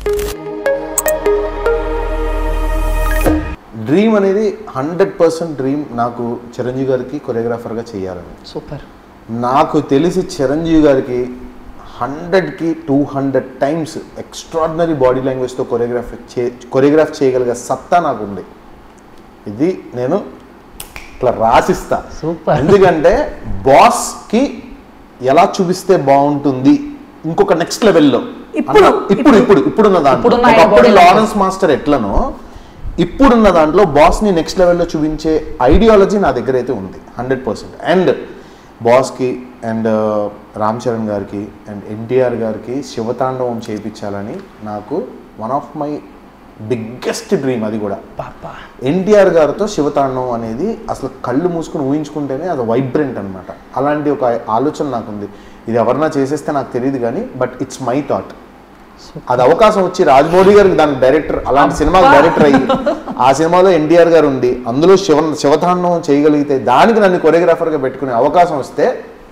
Dream అనేది hundred percent dream నాకు చిరంజీవి గారికి కొరియోగ్రాఫర్గా చేయాలని సూపర్ నాకు తెలిసి చిరంజీవి గారికి హండ్రెడ్కి two hundred times extraordinary body లాంగ్వేజ్తో కొరియోగ్రాఫ్ చే కొరియోగ్రాఫ్ చేయగలిగే సత్తా నాకు ఉంది ఇది నేను ఇట్లా రాసిస్తా సూపర్ ఎందుకంటే బాస్కి ఎలా చూపిస్తే బాగుంటుంది ఇంకొక నెక్స్ట్ లెవెల్లో ఇప్పుడు, ఇప్పుడు ఇప్పుడు ఇప్పుడున్న దాంట్లో ఇప్పుడున్న ఆయన ఒకప్పుడు body language. లారెన్స్ మాస్టర్ ఎట్లనో ఇప్పుడున్న దాంట్లో బాస్ని నెక్స్ట్ లెవెల్లో చూపించే ఐడియాలజీ నా దగ్గర అయితే ఉంది హండ్రెడ్ పర్సెంట్ అండ్ బాస్కి అండ్ రామ్ చరణ్ గారికి అండ్ ఎన్టీఆర్ గారికి శివతాండవం చేయించాలని నాకు one of my biggest dream అది కూడా పాపా ఎన్టీఆర్ గారితో శివతాండవం అనేది అసలు కళ్ళు మూసుకుని ఊహించుకుంటేనే అది వైబ్రెంట్ అనమాట అలాంటి ఒక ఆలోచన నాకుంది ఇది ఎవరన్నా చేసేస్తే నాకు తెలియదు కానీ బట్ ఇట్స్ మై థాట్ అది అవకాశం వచ్చి రాజమౌళి గారికి దానికి డైరెక్టర్ అలాంటి సినిమాకి డైరెక్టర్ అయ్యి ఆ సినిమాలో ఎన్టీఆర్ గారు ఉండి అందులో శివ శివతాండవం చేయగలిగితే దానికి నన్ను కొరియోగ్రాఫర్గా పెట్టుకునే అవకాశం వస్తే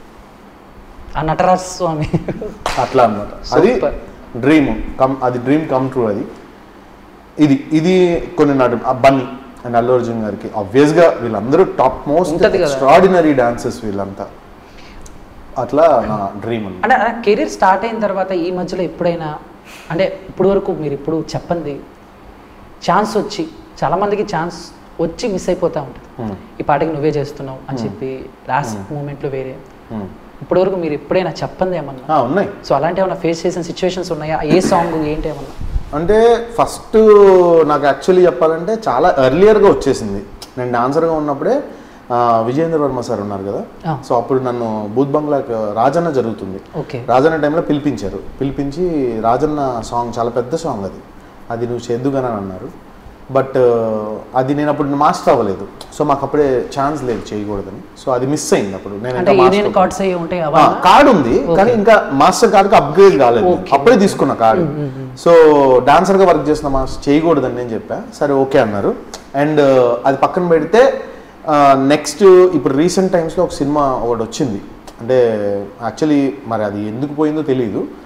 ఆ నటరాజ స్వామి అట్లా అన్నమాట అది Super. డ్రీమ్ కమ్ అది డ్రీమ్ కమ్ ట్రూ అది ఇది ఇది కొన్ని నాటు ఆ బన్నీ అండ్ అల్లు అర్జున్ గారికి ఆబ్వియస్గా వీళ్ళందరూ టాప్ మోస్ట్ ఉంటది కదా. ఎక్స్ట్రాడినరీ డాన్సెస్ వీళ్ళంతా అట్లా నా డ్రీమ్ అన్నమాట అంటే కెరీర్ స్టార్ట్ అయిన తర్వాత ఈ మధ్యలో ఎప్పుడైనా అంటే ఇప్పుడు వరకు మీరు ఇప్పుడు చెప్పండి ఛాన్స్ వచ్చి చాలా మందికి ఛాన్స్ వచ్చి మిస్ అయిపోతూ ఉంటుంది Hmm. ఈ పాటకి నువ్వే చేస్తున్నావు అని చెప్పి లాస్ట్ మూమెంట్లో వేరే Hmm. ఇప్పటి వరకు మీరు ఎప్పుడైనా చెప్పంది ఏమన్నా ఆ, ఉన్నాయి సో అలాంటి ఏమైనా ఫేస్ చేసిన సిచ్యువేషన్స్ ఉన్నాయా ఏ సాంగ్ ఏంటి ఏమన్నా అంటే ఫస్ట్ నాకు యాక్చువల్లీ చెప్పాలంటే చాలా ఎర్లియర్గా వచ్చేసింది నేను డాన్సర్గా ఉన్నప్పుడే ఆ, విజయేంద్ర వర్మ సార్ ఉన్నారు కదా ఆ. సో అప్పుడు నన్ను బూత్ బంగ్లాకి రాజన్న జరుగుతుంది ఓకే రాజన్న టైంలో పిలిపించారు పిలిపించి రాజన్న సాంగ్ చాలా పెద్ద సాంగ్ అది అది నువ్వు చేద్దుగానే అన్నారు బట్ అది నేను అప్పుడు మాస్టర్ అవ్వలేదు సో మాకు అప్పుడే ఛాన్స్ లేదు చేయకూడదని సో అది మిస్ అయింది అప్పుడు నేను అంటే ఇంకా యూనియన్ master- కార్డ్స్ అయ్యి ఉంటాయి ఆ, అవా కార్డ్ ఉంది కానీ ఇంకా మాస్టర్ కార్డ్కి అప్గ్రేడ్ కాలేదు Okay. అప్పుడే తీసుకున్న కార్డు సో డాన్సర్గా వర్క్ చేసిన మాస్టర్ చేయకూడదని నేను చెప్పా సరే ఓకే అన్నారు అండ్ అది పక్కన పెడితే నెక్స్ట్ ఇప్పుడు రీసెంట్ టైమ్స్లో ఒక సినిమా ఒకటి వచ్చింది అంటే యాక్చువల్లీ మరి అది ఎందుకు పోయిందో తెలియదు